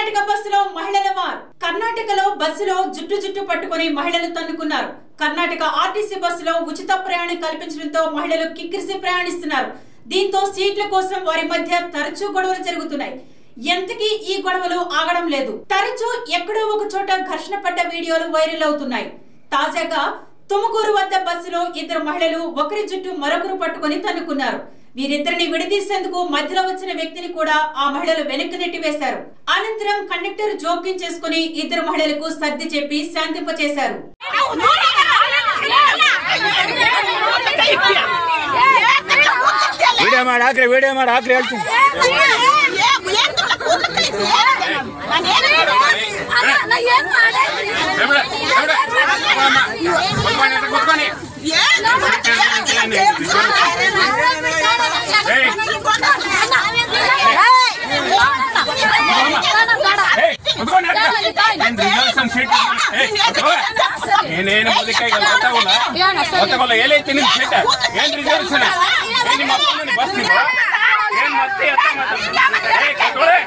కర్ణాటక బస్సులో మహిళల వార్ కర్ణాటకలో బస్సులో జుట్టు జుట్టు పట్టుకుని మహిళలు తన్నుకున్నారు కర్ణాటక ఆర్టీసీ బస్సులో ఉచిత ప్రయాణం కల్పించడంతో మహిళలు కిక్కిరిసి ప్రయాణిస్తున్నారు దీంతో సీట్ల కోసం వారి మధ్య తరచూ గొడవలు జరుగుతున్నాయి ఎంతకీ ఈ గొడవలు ఆగడం లేదు తరచూ ఎక్కడో ఒక చోట ఘర్షణ పడ్డ వీడియోలు వైరల్ అవుతున్నాయి తాజాగా తుముకూరు వద్ద బస్సులో ఇద్దరు మహిళలు ఒకరి జుట్టు మరొకరు పట్టుకుని తన్నుకున్నారు వీరిద్దరిని విడదీసేందుకు మధ్యలో వచ్చిన వ్యక్తిని కూడా ఆ మహిళలు వెనక్కి నెట్టివేశారు అనంతరం కండక్టర్ జోక్యం చేసుకుని ఇద్దరు మహిళలకు సర్ది చెప్పి శాంతింపచేశారు ವಿಡಿಯೋ ಮಾಡಿ ಹಾಕ್ರಿ ವಿಡಿಯೋ ಮಾಡಿ ಹಾಕ್ರಿ ಹೇಳ್ತೀನಿ ಏನೇನು ಮುದಕಾಯಿಗೆ ಗೊತ್ತಾಗಲ್ಲ ಗೊತ್ತಾಗಲ್ಲ ಏನೈತಿ ನಿಮ್ ಸೀಟ ಏನ್ ರಿಸರ್ವೇಶನ್ ಏನ್ ನಿಮ್ಮ ಅಪ್ಪನ ಬಸ್ ನೀವು ಏನ್ ಮತ್ತೆ ಎತ್ತ ಮಾತಾಡ್ತೀರಿ? ಏ, ಕಟ್ಕೊಳೆ.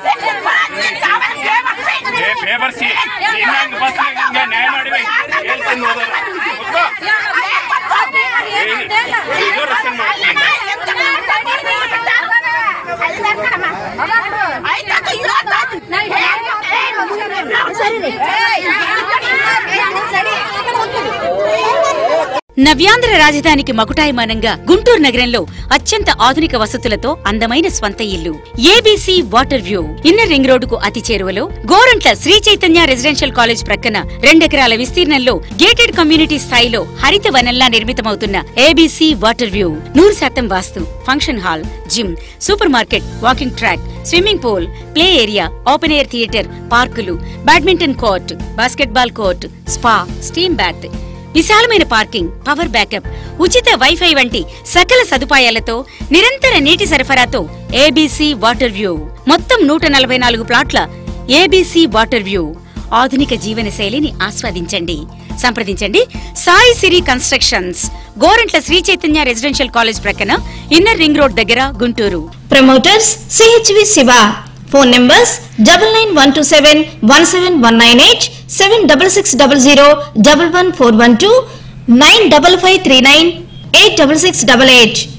ಏ ಬೇಬರ್ಸಿ ಇನ್ನಂಗ್ ಬಸ್ ಹಿಂಗೆ ನ್ಯಾಯ ಮಾಡಿವೆ ಹೇಳ್ತೀನಿ ನೋಡೋರು ಕೂತ್ಕೋ. ರಿಸರ್ವೇಶನ್ ಮಾಡ್ತೀನಿ నవ్యాంధ్ర రాజధానికి మకుటాయమానంగా గుంటూరు నగరంలో అత్యంత ఆధునిక వసతులతో అందమైన స్వంత ఇల్లు ABC water view inner ring రోడ్డుకు అతి చేరువలో గోరంట్ల శ్రీ చైతన్య రెసిడెన్షియల్ కాలేజ్ ప్రక్కన రెండెకరాల విస్తీర్ణంలో గేటెడ్ కమ్యూనిటీ స్థాయిలో హరిత వనంలా నిర్మితమవుతున్న ఏబీసీ వాటర్ వ్యూ నూరు శాతం vastu function hall gym supermarket walking track swimming pool play area open air theatre పార్కులు badminton court basketball court spa steam bath విశాలమైన పార్కింగ్ పవర్ బ్యాకప్ ఉచిత వైఫై వంటి సకల సదుపాయాలతో నిరంతర నీటి సరఫరాతో ఏబీసీ వాటర్ వ్యూ మొత్తం నూట నలభై నాలుగు ప్లాట్ల ఏబీసీ వాటర్ వ్యూ ఆధునిక జీవన శైలిని ఆస్వాదించండి సంప్రదించండి Sai Siri constructions Gorantla Shri Chaitanya residential college ప్రక్కన ఇన్నర్ రింగ్ రోడ్ దగ్గర Guntur promoters CHV Siva phone numbers double nine one two seven one seven one nine eight seven double six double zero double one four one two nine double five three nine eight double six double eight